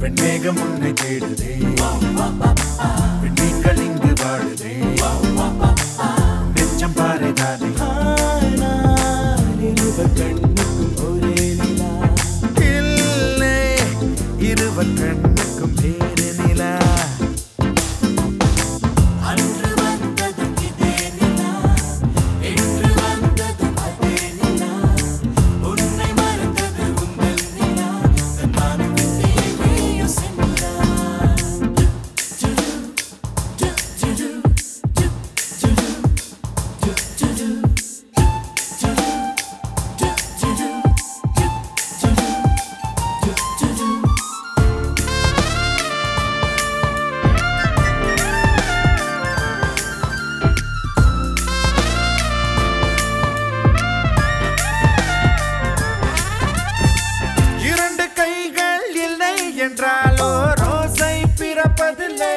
வெண்மேகம் உன்னை தேடுதே விண்மீன்கள் இங்கு வாழுதே நெஞ்சம் பாறைதானே இருவர் கண்ணுக்கும் ஒரே நிலா இல்லை இருவர் கண்ணுக்கும் வேறு நிலா அன்று வந்ததும் இதே நிலா இன்று வந்ததும் அதே நிலா உன்னை மறந்தது உங்கள் நிலா தன் வானம் விட்டு எங்கேயோ சென்றார் ஜுடு, ஜு, ஜுடு, ஜு, ஜுடு, ஜு, ஜுடு, ஜு, ஜுடு, ஜு, ஜுடு, ஜு, ஜுடு, ஜு, ஜுடு. இரண்டு கைகள் இல்லை என்றாலோ ரோசை பிறப்பதில்லை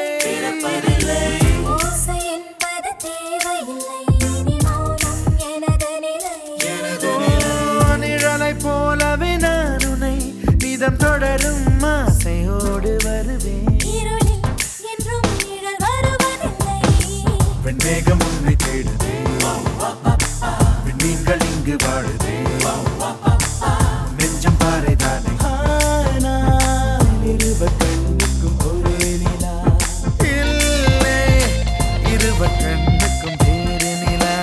ஓசை என்பது தேவையில்லை இனி மௌனம் எனது நிலை ஓ, நிழலைப் போலவே நான் உன்னை நிதம் தொடரும் ஆசையோடு வருவேன் இருளில் என்றும் நிழல் வருவதில்லை வெண்மேகம் உன்னை தேடுதே விண்மீன்கள் இங்கு வாழுதே நெஞ்சம் பாறைதானே ஆனால் இருவர் கண்ணுக்கும் ஒரே நிலா இல்லை இருவர் கண்ணுக்கும் வேறு நிலா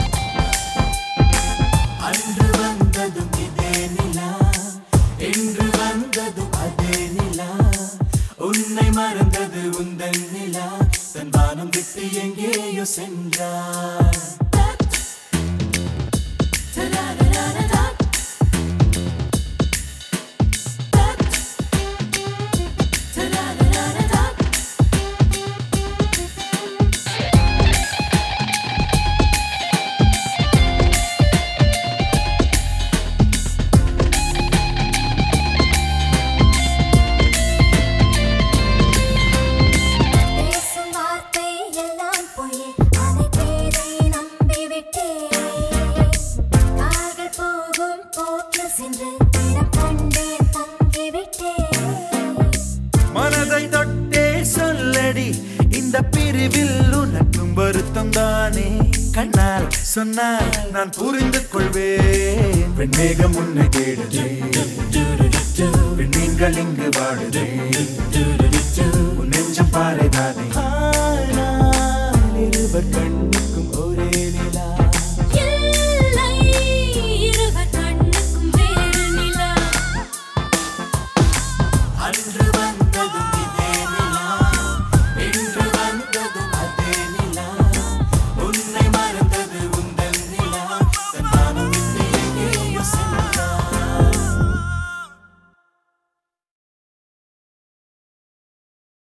அன்று வந்ததும் இதே நிலா இன்று வந்ததும் அதே நிலா உன்னை மறந்தது உந்தன் நிலா தன் வானம் விட்டு எங்கேயோ சென்றார் பேசும் வார்த்தை எல்லாம் பொய் அனைத்தேதை நம்பிவிட்டேன் கால்கள் போகும் போக்கில் சென்று இடம் கண்டேன் தங்கிவிட்டேன் மனதை தொட்டே சொல்லடி இந்த பிரிவில் உனக்கும் வருத்தம் தானே கண்ணால் சொன்னால் நான் புரிந்து கொள்வேன் வெண்மேகம் உன்னை தேடுதே விண்மீன்கள் இங்கு வாழுதே உன் நெஞ்சம் பாறைதானே ஆனால் இருவர் கண்ணு